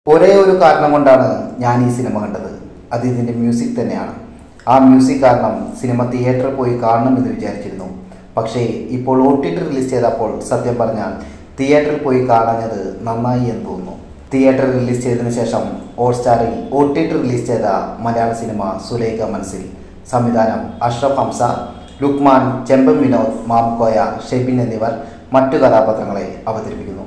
ഒരേ ഒരു കാരണം കൊണ്ടാണ് ഞാൻ ഈ സിനിമ കണ്ടത് അത് ഇതിൻ്റെ മ്യൂസിക് തന്നെയാണ് ആ മ്യൂസിക് കാരണം സിനിമ തിയേറ്ററിൽ പോയി കാണണമെന്ന് വിചാരിച്ചിരുന്നു പക്ഷേ ഇപ്പോൾ ഒ ടി ടി റിലീസ് ചെയ്തപ്പോൾ സത്യം പറഞ്ഞാൽ തിയേറ്ററിൽ പോയി കാണാഞ്ഞത് നന്നായി എന്ന് തോന്നുന്നു തിയേറ്ററിൽ റിലീസ് ചെയ്തതിന് ശേഷം ഹോട്ട്സ്റ്റാറിൽ ഒ ടി ടി റിലീസ് ചെയ്ത മലയാള സിനിമ സുലേഖ മനസ്സിൽ സംവിധാനം അഷ്റഫ് ഹംസ ലുക്മാൻ ചെമ്പൻ വിനോദ് മാംകോയ ഷെബിൻ എന്നിവർ മറ്റു കഥാപാത്രങ്ങളെ അവതരിപ്പിക്കുന്നു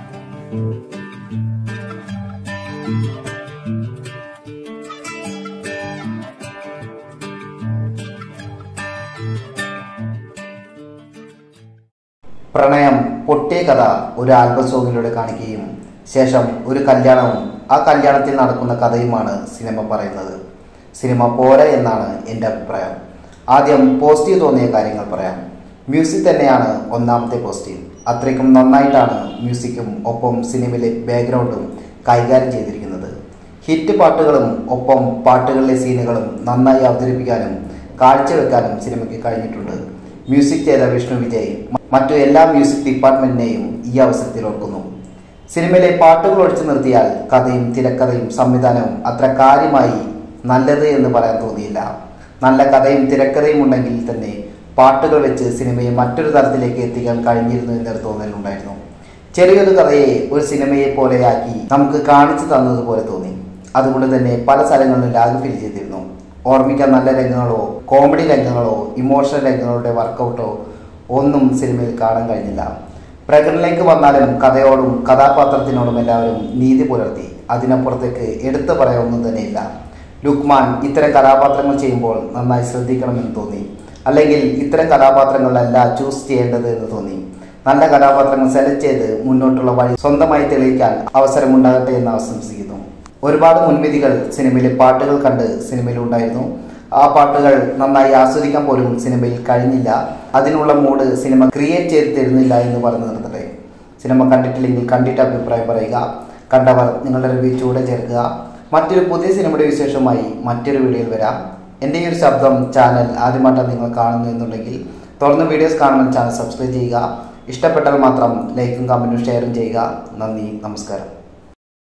പ്രണയം പൊട്ടിയ കഥ ഒരു ആൽബം സോങ്ങിലൂടെ കാണിക്കുകയും ശേഷം ഒരു കല്യാണവും ആ കല്യാണത്തിൽ നടക്കുന്ന കഥയുമാണ് സിനിമ പറയുന്നത് സിനിമ പോരാ എന്നാണ് എൻ്റെ അഭിപ്രായം ആദ്യം പോസിറ്റീവ് തോന്നിയ കാര്യങ്ങൾ പറയാം മ്യൂസിക് തന്നെയാണ് ഒന്നാമത്തെ പോസിറ്റീവ് അത്രയ്ക്കും നന്നായിട്ടാണ് മ്യൂസിക്കും ഒപ്പം സിനിമയിലെ ബാക്ക്ഗ്രൗണ്ടും കൈകാര്യം ചെയ്തിരിക്കുന്നത് ഹിറ്റ് പാട്ടുകളും ഒപ്പം പാട്ടുകളിലെ സീനുകളും നന്നായി അവതരിപ്പിക്കാനും കാഴ്ചവെക്കാനും സിനിമയ്ക്ക് കഴിഞ്ഞിട്ടുണ്ട് മ്യൂസിക് ചെയ്ത വിഷ്ണു വിജയ് മറ്റു എല്ലാ മ്യൂസിക് ഡിപ്പാർട്ട്മെന്റിനെയും ഈ അവസരത്തിൽ ഓർക്കുന്നു സിനിമയിലെ പാട്ടുകൾ ഒഴിച്ചു നിർത്തിയാൽ കഥയും തിരക്കഥയും സംവിധാനവും അത്ര കാര്യമായി നല്ലത് എന്ന് പറയാൻ തോന്നിയില്ല നല്ല കഥയും തിരക്കഥയും ഉണ്ടെങ്കിൽ തന്നെ പാട്ടുകൾ വെച്ച് സിനിമയെ മറ്റൊരു തലത്തിലേക്ക് എത്തിക്കാൻ കഴിഞ്ഞിരുന്നു എന്നൊരു തോന്നലുണ്ടായിരുന്നു ചെറിയൊരു കഥയെ ഒരു സിനിമയെ പോലെയാക്കി നമുക്ക് കാണിച്ചു തന്നതുപോലെ തോന്നി അതുകൊണ്ട് തന്നെ പല സ്ഥലങ്ങളിലും ലാഗ് ഫീൽ ചെയ്തിരുന്നു ഓർമ്മിക്കാൻ നല്ല രംഗങ്ങളോ കോമഡി രംഗങ്ങളോ ഇമോഷണൽ രംഗങ്ങളുടെ വർക്കൗട്ടോ ഒന്നും സിനിമയിൽ കാണാൻ കഴിഞ്ഞില്ല പ്രകടനിലേക്ക് വന്നാലും കഥയോടും കഥാപാത്രത്തിനോടും എല്ലാവരും നീതി പുലർത്തി അതിനപ്പുറത്തേക്ക് എടുത്തു പറയാനൊന്നും തന്നെയില്ല ലുക്മാൻ ഇത്തരം കഥാപാത്രങ്ങൾ ചെയ്യുമ്പോൾ നന്നായി ശ്രദ്ധിക്കണമെന്ന് തോന്നി അല്ലെങ്കിൽ ഇത്തരം കഥാപാത്രങ്ങളല്ല ചൂസ് ചെയ്യേണ്ടത് എന്ന് തോന്നി നല്ല കഥാപാത്രങ്ങൾ സെലക്ട് ചെയ്ത് മുന്നോട്ടുള്ള വഴി സ്വന്തമായി തെളിയിക്കാൻ അവസരമുണ്ടാകട്ടെ എന്ന് ആശംസിക്കുന്നു ഒരുപാട് മുൻവിധികൾ സിനിമയിലെ പാട്ടുകൾ കണ്ട് സിനിമയിൽ ഉണ്ടായിരുന്നു ആ പാട്ടുകൾ നന്നായി ആസ്വദിക്കാൻ പോലും സിനിമയിൽ കഴിഞ്ഞില്ല അതിനുള്ള മൂഡ് സിനിമ ക്രിയേറ്റ് ചെയ്ത് തരുന്നില്ല എന്ന് പറഞ്ഞു നിർത്തട്ടെ സിനിമ കണ്ടിട്ടില്ലെങ്കിൽ കണ്ടിട്ട് അഭിപ്രായം പറയുക കണ്ടവർ നിങ്ങളുടെ റിവ്യൂ ചൂടെ ചേർക്കുക മറ്റൊരു പുതിയ സിനിമയുടെ വിശേഷമായി മറ്റൊരു വീഡിയോയിൽ വരാം എൻ്റെ ഈ ഒരു ശബ്ദം ചാനൽ ആദ്യമായിട്ടാണ് നിങ്ങൾ കാണുന്നു എന്നുണ്ടെങ്കിൽ തുറന്ന് വീഡിയോസ് കാണുന്ന ചാനൽ സബ്സ്ക്രൈബ് ചെയ്യുക ഇഷ്ടപ്പെട്ടാൽ മാത്രം ലൈക്കും കമൻറ്റും ഷെയറും ചെയ്യുക നന്ദി നമസ്കാരം